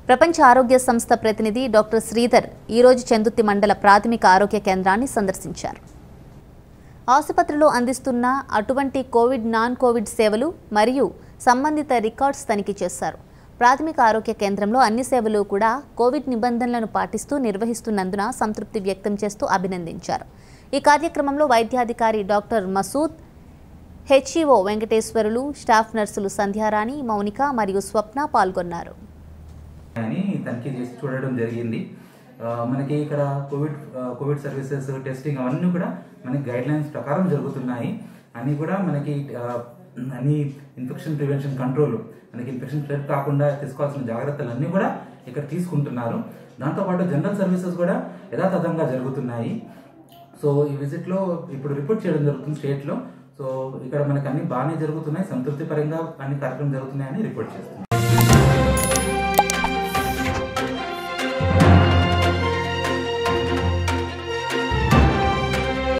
ప్రపంచ ఆరోగ్య సంస్థ ప్రతినిధి డాక్టర్ శ్రీధర్ ఈరోజు చందుర్తి మండల ప్రాథమిక ఆరోగ్య కేంద్రాన్ని సందర్శించారు ఆసుపత్రిలో అందిస్తున్న అటువంటి కోవిడ్ నాన్ కోవిడ్ సేవలు మరియు సంబంధిత రికార్డ్స్ తనిఖీ చేశారు ప్రాథమిక ఆరోగ్య కేంద్రంలో అన్ని సేవలు కూడా కోవిడ్ నిబంధనలను పాటిస్తూ నిర్వహిస్తున్నందున సంతృప్తి వ్యక్తం చేస్తూ అభినందించారు ఈ కార్యక్రమంలో వైద్యాధికారి doctor Masood HEO Venkateswarulu staff నర్సులు సంధ్యారాణి మౌనిక మరియు స్వప్న పాల్గొన్నారు అని తనిఖీ చేసి చూడడం జరిగింది ఆ, మనకి ఇక్కడ కోవిడ్ ఆ, కోవిడ్ సర్వీసెస్ టెస్టింగ్ అవన్నీ కూడా మనకి గైడ్ లైన్స్ ప్రకారం జరుగుతున్నాయి అన్నీ కూడా మనకి ఆ, అన్ని ఇన్ఫెక్షన్ ప్రివెన్షన్ కంట్రోల్ మనకి ఇన్ఫెక్షన్ స్ప్రెడ్ కాకుండా తీసుకోవాల్సిన జాగ్రత్తలు అన్నీ కూడా ఇక్కడ తీసుకుంటున్నారు దాంతోపాటు జనరల్ సర్వీసెస్ కూడా యథాతథంగా జరుగుతున్నాయి సో ఈ విజిట్లో ఇప్పుడు రిపోర్ట్ చేయడం జరుగుతుంది స్టేట్లో సో ఇక్కడ మనకి అన్ని బాగానే జరుగుతున్నాయి సంతృప్తిపరంగా అన్ని కార్యక్రమం జరుగుతున్నాయని రిపోర్ట్ చేస్తున్నాం